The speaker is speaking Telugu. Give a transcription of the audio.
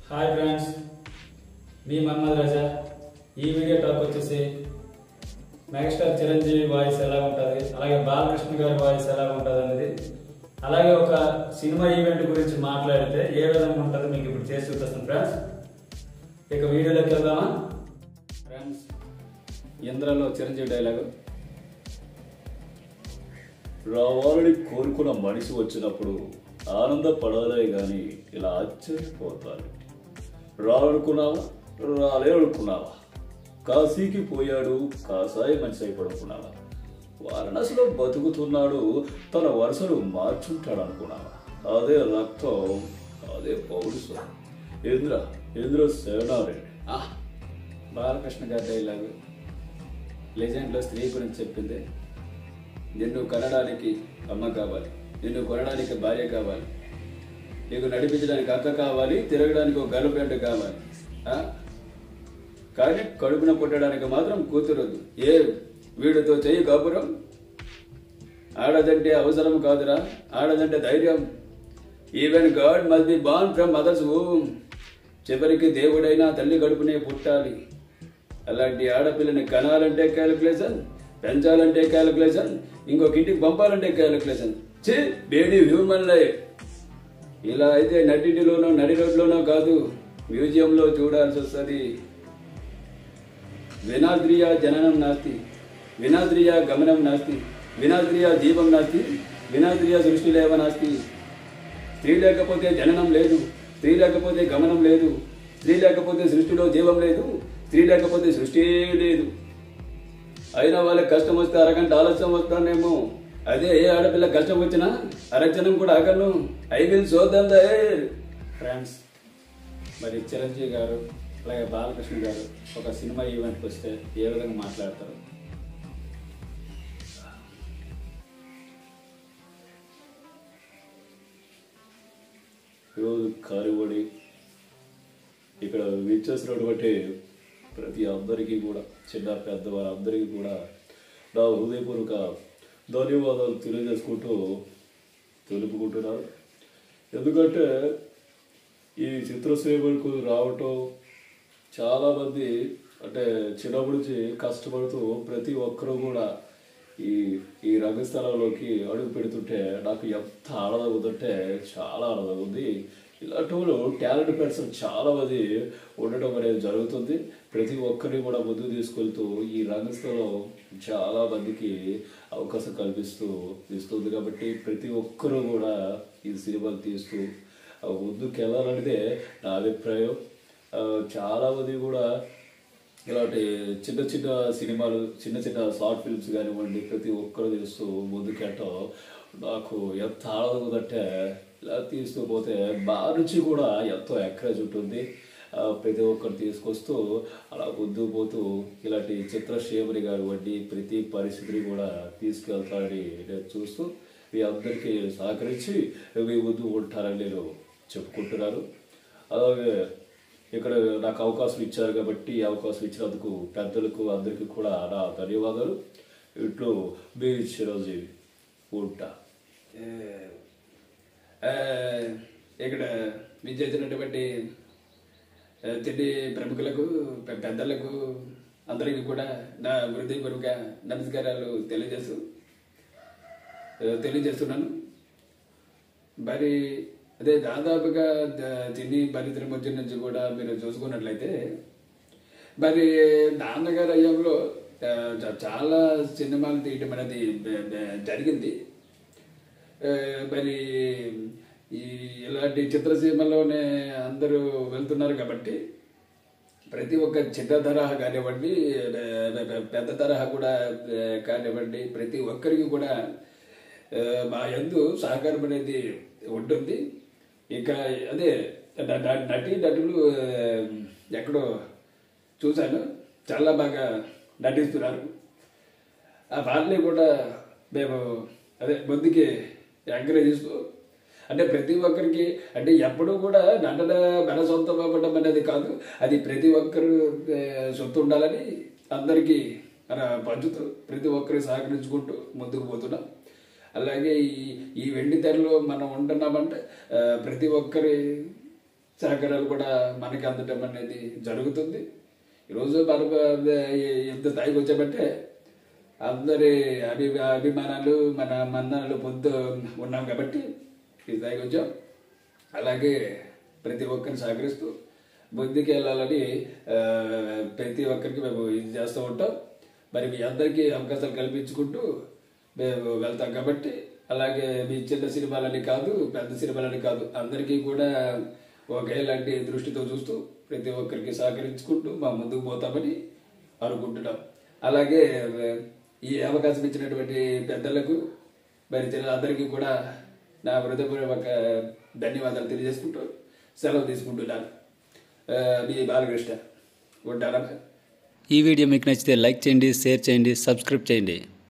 హాయ్ ఫ్రెండ్స్ మీ మన్మద్ రాజా ఈ వీడియో టాప్ వచ్చేసి మెగాస్టార్ చిరంజీవి వాయిస్ ఎలా ఉంటుంది అలాగే బాలకృష్ణ గారి వాయిస్ ఎలా ఉంటుంది అనేది అలాగే ఒక సినిమా ఈవెంట్ గురించి మాట్లాడితే ఏ విధంగా ఉంటుంది మీకు ఇప్పుడు చేసి చూపిస్తాను ఫ్రెండ్స్ ఇక వీడియోలోకి వెళ్దామా ఫ్రెండ్స్ ఇంద్రలో చిరంజీవి డైలాగు రావాలని కోరుకున్న మనిషి వచ్చినప్పుడు ఆనందపడాలే గాని ఇలా ఆశ్చర్యపోతాను రావాలనుకున్నావా రాలేనుకున్నావా కాశీకి పోయాడు కాసాయి మనిషి అయిపడుకున్నావా వారణాసిలో బతుకుతున్నాడు తన వరుసలు మార్చుంటాడు అనుకున్నావా అదే రక్తం అదే పౌరుషం ఇంద్ర ఇంద్ర సేనారెడ్డి ఆ, బాలకృష్ణ గారి డైలాగు లెజెండ్లో స్త్రీ గురించి చెప్పింది నిన్ను కనడానికి అమ్మ కావాలి నిన్ను కొనడానికి భార్య కావాలి నీకు నడిపించడానికి అక్క కావాలి తిరగడానికి ఒక గర్ల్ కావాలి ఆ? కానీ కడుపున పుట్టడానికి మాత్రం కూతురొద్దు ఏ వీడితో చెయ్యి కాపురం ఆడదంటే అవసరం కాదురా ఆడదంటే ధైర్యం even god must be born from mother's home చివరికి దేవుడైనా తల్లి కడుపునే పుట్టాలి అలాంటి ఆడపిల్లని కనాలంటే క్యాలిక్యులేషన్ పెంచాలంటే క్యాలిక్యులేషన్ ఇంకొక ఇంటికి పంపాలంటే క్యాలిక్యులేషన్ ఛీ బేడీ హ్యూమన్ లైఫ్ ఇలా అయితే నటింటిలోనో నడి రోడ్లోనో కాదు మ్యూజియంలో చూడాల్సి వస్తుంది వినాద్రియ జననం నాస్తి వినాద్రియ గమనం నాస్తి వినాద్రియ జీవం నాస్తి వినాద్రియ సృష్టిలేవ నాస్తి స్త్రీ లేకపోతే జననం లేదు స్త్రీ లేకపోతే గమనం లేదు స్త్రీ లేకపోతే సృష్టిలో జీవం లేదు స్త్రీ లేకపోతే సృష్టి లేదు అయినా వాళ్ళకి కష్టం వస్తే అరగంట ఆలస్యం వస్తానేమో అదే ఏ ఆడపిల్ల కష్టం వచ్చినా అరక్షణం కూడా ఆగను I will show them friends మరి చిరంజీవి గారు అలాగే బాలకృష్ణ గారు ఒక సినిమా ఈవెంట్కి వస్తే ఏ విధంగా మాట్లాడతారు ఈరోజు కారివడి ఇక్కడ విచ్చేసినటువంటి ప్రతి అందరికీ కూడా చిన్న పెద్ద వారందరికీ కూడా నా హృదయపూర్వక ధన్యవాదాలు తెలియజేసుకుంటూ తెలుపుకుంటున్నాను ఎందుకంటే ఈ చిత్రసేవకు రావటం చాలామంది అంటే చిన్నప్పటి నుంచి కష్టపడుతూ ప్రతి ఒక్కరూ కూడా ఈ ఈ రంగస్థలంలోకి అడుగు పెడుతుంటే నాకు ఎంత ఆనందం ఉందంటే చాలా ఆనందం ఉంది ఇలాంటి వాళ్ళు టాలెంట్ పర్సన్ చాలా మంది ఉండటం అనేది జరుగుతుంది ప్రతి ఒక్కరిని కూడా ముందుకు తీసుకెళ్తూ ఈ రంగస్థలం చాలా మందికి అవకాశం కల్పిస్తూ ఇస్తుంది కాబట్టి ప్రతి ఒక్కరూ కూడా ఈ సినిమాలు తీస్తూ ఆ ముందుకు వెళ్ళాలనేదే నా అభిప్రాయం ఆ, చాలా మంది కూడా ఇలాంటి చిన్న చిన్న సినిమాలు చిన్న చిన్న షార్ట్ ఫిల్మ్స్ కానివ్వండి ప్రతి ఒక్కరు తీస్తూ ముందుకెళ్ళటం నాకు ఎంత ఆనందం ఉందంటే ఇలా తీస్తూ పోతే మా నుంచి కూడా ఎంతో ఎంకరేజ్ ఉంటుంది ఆ, ప్రతి ఒక్కరు తీసుకొస్తూ అలా ముందుకు పోతూ ఇలాంటి చిత్రశ్రేమని కానివ్వండి ప్రతి పరిస్థితిని కూడా తీసుకెళ్తారని నేను చూస్తూ మీ అందరికీ సహకరించి మీ ముందు ఉంటారని నేను చెప్పుకుంటున్నాను అలాగే ఇక్కడ నాకు అవకాశం ఇచ్చారు కాబట్టి ఈ అవకాశం ఇచ్చినందుకు పెద్దలకు అందరికీ కూడా నా ధన్యవాదాలు ఇట్లు మీ చిరంజీవి ఉంటా ఆ, ఇక్కడ విచ్చేసినటువంటి ఆ, తిండి ప్రముఖులకు పె- పెద్దలకు అందరికీ కూడా నా హృదయపూర్వక నమస్కారాలు తెలియజేస్తూ ఆ, తెలియజేస్తున్నాను మరి అదే దాదాపుగా ద- తిని బలిద్ర మధ్య నుంచి కూడా మీరు చూసుకున్నట్లయితే మరి నాన్నగారు అయ్యంలో ఆ, చ- చాలా సినిమాలు తీయటం అనేది బ- బ- జరిగింది ఆ, మరి ఈ ఇలాంటి చిత్రసీమలోనే అందరూ వెళ్తున్నారు కాబట్టి ప్రతి ఒక్క చిన్న తరహా కానివ్వండి పె- పె- పెద్ద తరహా కూడా ఆ, కానివ్వండి ప్రతి ఒక్కరికి కూడా ఆ, మా యందు సహకారం అనేది ఉంటుంది ఇక అదే న- న- నటీ నటులు ఆ, ఎక్కడో చూశాను చాలా బాగా నటిస్తున్నారు ఆ వాళ్ళని కూడా మేము అదే ముందుకి ఎంకరేజ్ చేస్తూ అంటే ప్రతి ఒక్కరికి అంటే ఎప్పుడూ కూడా నటన మన సొంతం అవ్వడం అనేది కాదు అది ప్రతి ఒక్కరు ఏ, సొత్తు ఉండాలని అందరికీ మన పంచుతూ ప్రతి ఒక్కరి సహకరించుకుంటూ ముందుకు పోతున్నాం అలాగే ఈ ఈ వెండి తెరలో మనం ఉంటున్నామంటే ఆ, ప్రతి ఒక్కరి సహకారాలు కూడా మనకి అందటం అనేది జరుగుతుంది ఈరోజు మనకు ఎంత స్థాయికి వచ్చామంటే అందరి అభి అభిమానాలు మన మన్నాలు పొందుతూ ఉన్నాం కాబట్టి ఈ స్థాయికి వచ్చాం అలాగే ప్రతి ఒక్కరిని సహకరిస్తూ ముందుకు వెళ్ళాలని ఆ, ప్రతి ఒక్కరికి మేము ఇది చేస్తూ ఉంటాం మరి మీ అందరికీ అవకాశాలు కల్పించుకుంటూ మేము వెళ్తాం కాబట్టి అలాగే మీ చిన్న సినిమాలని కాదు పెద్ద సినిమాలని కాదు అందరికీ కూడా ఒకేలాంటి దృష్టితో చూస్తూ ప్రతి ఒక్కరికి సహకరించుకుంటూ మా ముందుకు పోతామని అనుకుంటున్నాం అలాగే ఈ అవకాశం ఇచ్చినటువంటి పెద్దలకు మరి చిన్న అందరికీ కూడా నా హృదయపూర్వక ధన్యవాదాలు తెలియజేసుకుంటూ సెలవు తీసుకుంటున్నాను ఆ, మీ బాలకృష్ణ ఉంటారా ఈ వీడియో మీకు నచ్చితే లైక్ చేయండి షేర్ చేయండి సబ్స్క్రైబ్ చేయండి